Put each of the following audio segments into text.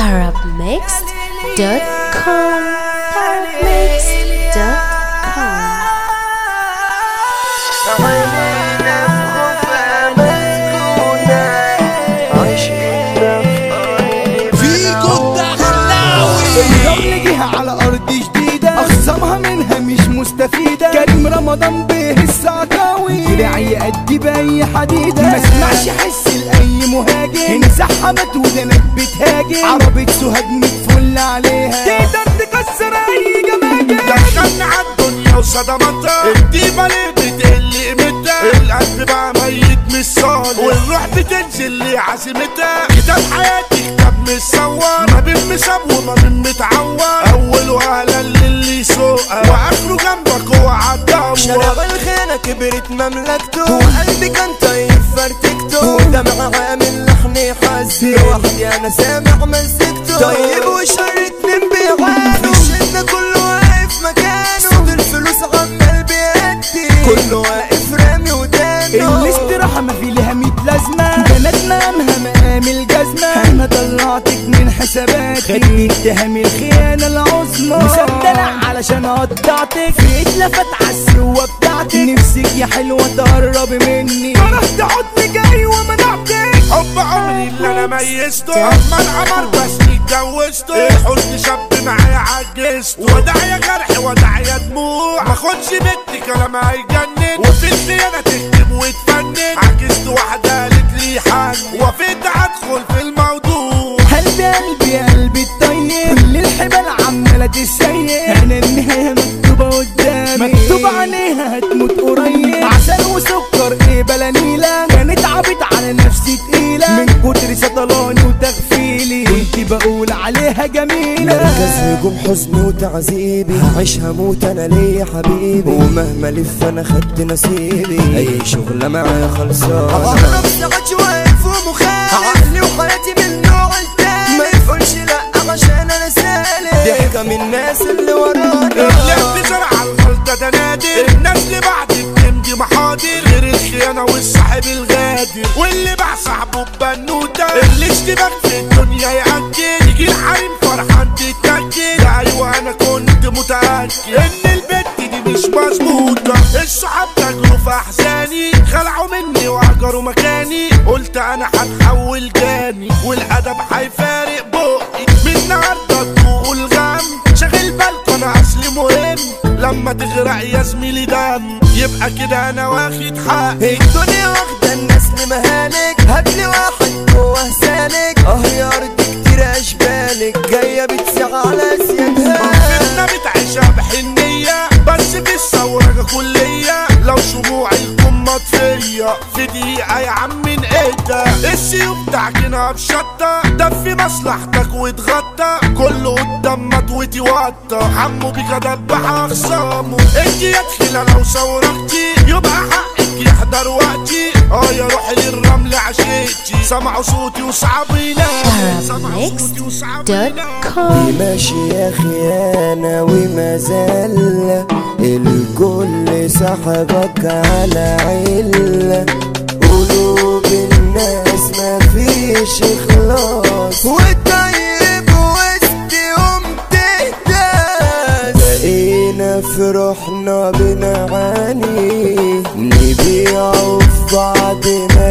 arabmixed.com arabmixed.com فيكو الدخلاوي الجولة جيها على أرض جديدة أخصامها منها مش مستفيدة كريم رمضان به السعكاوي دراعي قد بأي حديدة ما اسمعش حس لأي مهاجم انسى حمد ودنك بتهاجم عربية سوهاج متفل عليها تقدر تكسر أي جماجم دخلنا عالدنيا وصدمتها الديبة ليه بتقل قيمتها القلب بقى ميت مش صالح والروح بتنزل لعزيمتها كتاب حياتي كتاب متصور ما بين مصاب وما بين متعور اول وهلا للي يسوقها واخره جنبك هو عالدور شرب الخيانة كبرت مملكته وقلبي كان طيب فرتكته ودمع عامل لحني حزن لوحدي انا سامع مزجته طيب وشر اتنين بيعانوا في الشدة كله واقف مكانه صوت الفلوس عمال بيأدي كله واقف رامي ودانه الاستراحة ما في لها ميت لازمة بنات مقامها مقام الجزمة أنا طلعتك من حساباتي خدني اتهام الخيانة العظمى مصدلع علشان قطعتك في اتلفت عالسوة بتاعتك نفسك يا حلوة تقربي مني فرحت حضنك أيوة منعتك حب عمري اللي انا ميزته اما القمر بس اتجوزته الحزن شاب معايا عجزته وداع يا جرح وداع يا دموع ما خدش بنت كلام هيجنن وفي الخيانه تكتب وتفنن عجزت واحده قالت لي حن وفيت ادخل في الموضوع قلبي قلبي قلبي الطيب كل الحبال عمالة تسيب أنا النهاية مكتوبة قدامي مكتوب عليها هتموت قريب عسل وسكر ايه بلا نيلة كانت عبيط على نفسي تقيلة من كتر سطلاني وتغفيلي كنت بقول عليها جميلة مركز هجوم حزن وتعذيبي هعيش هموت انا ليا حبيبي ومهما الف انا خدت نصيبي اي شغلة معايا خلصانة اقرب ساعات واقف ومخالف عقلي وحياتي من النوع التاني ما يقولش لا عشان انا سالك ضحكة من الناس اللي ورانا الاعتذار على الغلطة ده نادر الناس اللي بعد بتمضي محاضر غير الخيانة والصاحب الغادر واللي باع صاحبه ببنوتة الاشتباك في الدنيا يأكد يجي الحريم فرحان تتأكد ايوه انا كنت متأكد ان البت دي مش مظبوطة الصحاب تاجروا في احزاني خلعوا مني وهجروا مكاني قلت انا هتحول جاني والادب هيفارق بقي من النهارده تقول غم شغل بالكوا انا اصلي مهم لما تغرق يا زميلي دم يبقى كده انا واخد حقي الدنيا واخدة الناس لمهالك هاتلي واحد جوه سالك اه يا ارض كتير اشبالك جاية بتسيع على سيادها فتنة بتعيشها بحنية بس في الثورة كلية لو شموع الكم مطفية في دقيقة يا عم من ايدك السيوف تعجنها بشطة دفي مصلحتك واتغطى كله قدام مطوتي وطى حمو بيك دبح اخصامه انت يا تخيلة لو ثورتي يبقى حقك يحضر وقتي اه يا روحي للرمل عشيتي سمعوا صوتي وصعب ينام سمعوا صوتي وصعب ينام arabmixed.com ماشية خيانة وما زال الكل سحبك على علة قلوب الناس ما فيش اخلاص والطيب وسطهم تهتاز بقينا في روحنا بنعاني نبيعوا في بعض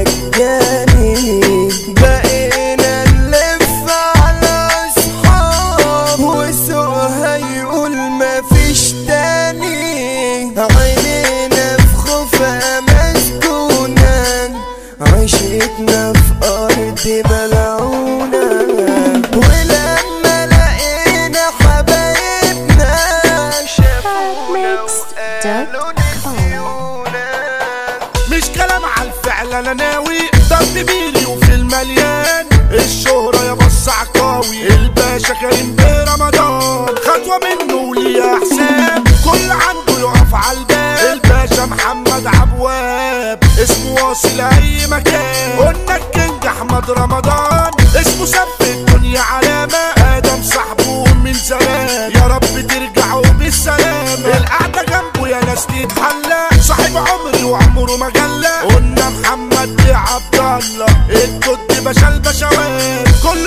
مجاني بقينا نلف على اصحاب وسوء هيقول مفيش تاني عينينا في خوفها مسكونة عيشتنا في أرض ملعونة ولما لقينا حبايبنا شافونا وقالوا نسيونا مش كلام على الفعل انا ناوي ضرب بيلي وفي المليان الشهرة يا بص عقاوي الباشا كريم برمضان خطوة منه وليه حساب كل عنده يقف على الباب الباشا محمد عبواب اسمه واصل اي مكان قلنا الكينج احمد رمضان اسمه سف الدنيا علامة ادم صاحبه من زمان يا رب ترجعوا بالسلامة القعدة جنبه يا ناس تتحلى صاحب عمري وعمره ما جلى قلنا محمد عبد الله الجد باشا البشوات كله عنا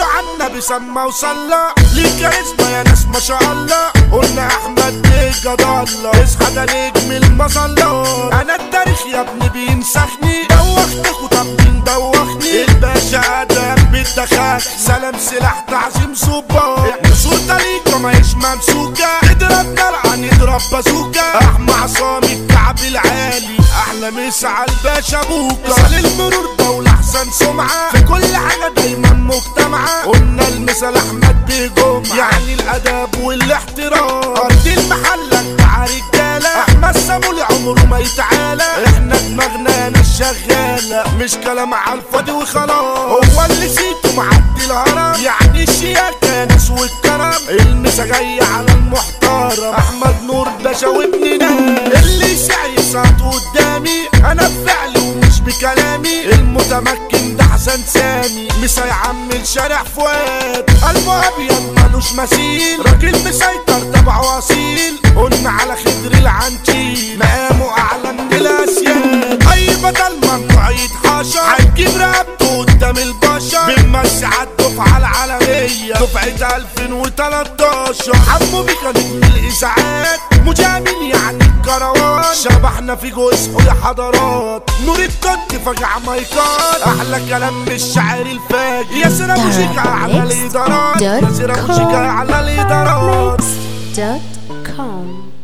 النبي سمى وصلى ليك اسمه يا ناس ما شاء الله قلنا احمد ليك الله اصحى ده نجم المظلات انا التاريخ يا ابني بينسخني دوختك وطب مين دوخني الباشا ادم بالدخان سلام سلاح تعظيم صبار صوت ليك ما هيش ممسوكه اضرب نرعه نضرب بازوكا احمى عصام الكعب العالي احلى مسا على الباشا بوكا مثال المرور دولة احسن سمعة في كل حاجة دايما مجتمعة قلنا المثال احمد بجمعة يعني الادب والاحترام ارض المحلة بتاع رجالة احمد سامولي عمره ما يتعالى احنا دماغنا ناس شغالة مش كلام على الفاضي وخلاص هو اللي سيته معدي الهرم يعني الشياكة ناس والكرم المسا جاي على المحترم احمد نور باشا وابن ناس اللي سعي صوت قدامي انا بفعلي ومش بكلامي المتمكن ده حسن سامي مسا يعمل شارع فؤاد قلبه ابيض ملوش مثيل راجل مسيطر تبعه اصيل قلنا على خضر العنتيل مقامه اعلى من الاسياد اي بدل منطقه يتحاشى هيجيب رقبته قدام البشر بنمشي على الدفعه العالميه دفعه 2013 حمو بيكا نجم الاذاعات مجامل يعني الكروان شبحنا في جزء يا حضرات نور الضد فجع مايكات احلى كلام من الشاعر الفاجر ياسر ابو شيكا على الادارات ياسر ابو شيكا على الادارات dot com